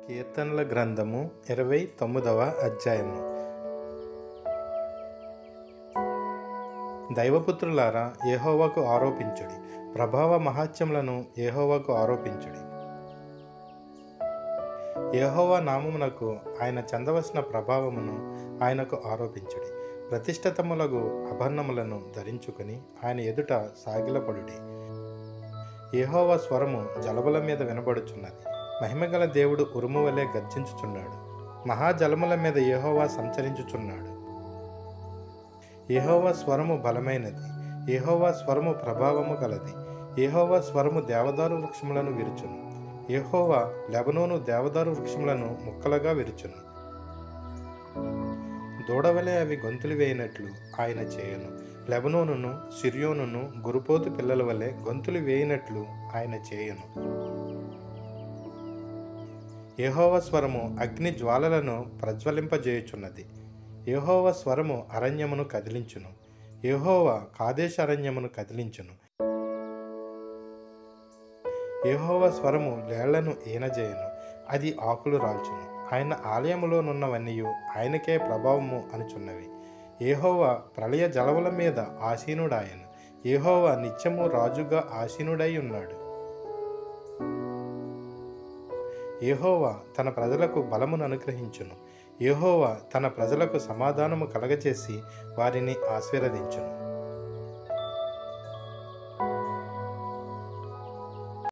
కీర్తనల గ్రంథము ఇరవై తొమ్మిదవ అధ్యాయము దైవపుత్రులారా ఏహోవాకు ఆరోపించుడి ప్రభావ మహాత్యములను ఏహోవాకు ఆరోపించుడి ఏహోవా నామమునకు ఆయన చెందవలసిన ప్రభావమును ఆయనకు ఆరోపించుడి ప్రతిష్ఠితములకు అభర్ణములను ధరించుకుని ఆయన ఎదుట సాగిలపడుడి ఏహోవా స్వరము జలబల మీద వినబడుచున్నది మహిమగల దేవుడు ఉరుము వలె గర్జించుచున్నాడు మహాజలముల మీద ఏహోవా సంచరించుచున్నాడు ఏహోవా స్వరము బలమైనది ఏహోవా స్వరము ప్రభావము గలది ఏహోవా స్వరము దేవదారు వృక్షములను విరుచును ఏహోవా లెబనోను దేవదారు వృక్షములను ముక్కలుగా విరుచును దూడవలే అవి గొంతులు వేయినట్లు ఆయన చేయను లెబనోనును సిరియోనును గురుపోతు పిల్లల వలె గొంతులు వేయినట్లు ఆయన చేయను యెహోవ స్వరము అగ్ని జ్వాలలను ప్రజ్వలింపజేయుచున్నది యెహోవ స్వరము అరణ్యమును కదిలించును యెహోవా కాదేశ అరణ్యమును కదిలించును యెహోవ స్వరము లేళ్లను ఈనజేయును అది ఆకులు రాల్చును ఆయన ఆలయములోనున్నవన్నీ ఆయనకే ప్రభావము అనుచున్నవి ఏహోవా ప్రళయ జలముల మీద ఆసీనుడాయను ఏహోవా నిత్యము రాజుగా ఆసీనుడై ఉన్నాడు ఏహోవా తన ప్రజలకు బలమును అనుగ్రహించును ఏహోవా తన ప్రజలకు సమాధానము కలగచేసి వారిని ఆశీర్వదించును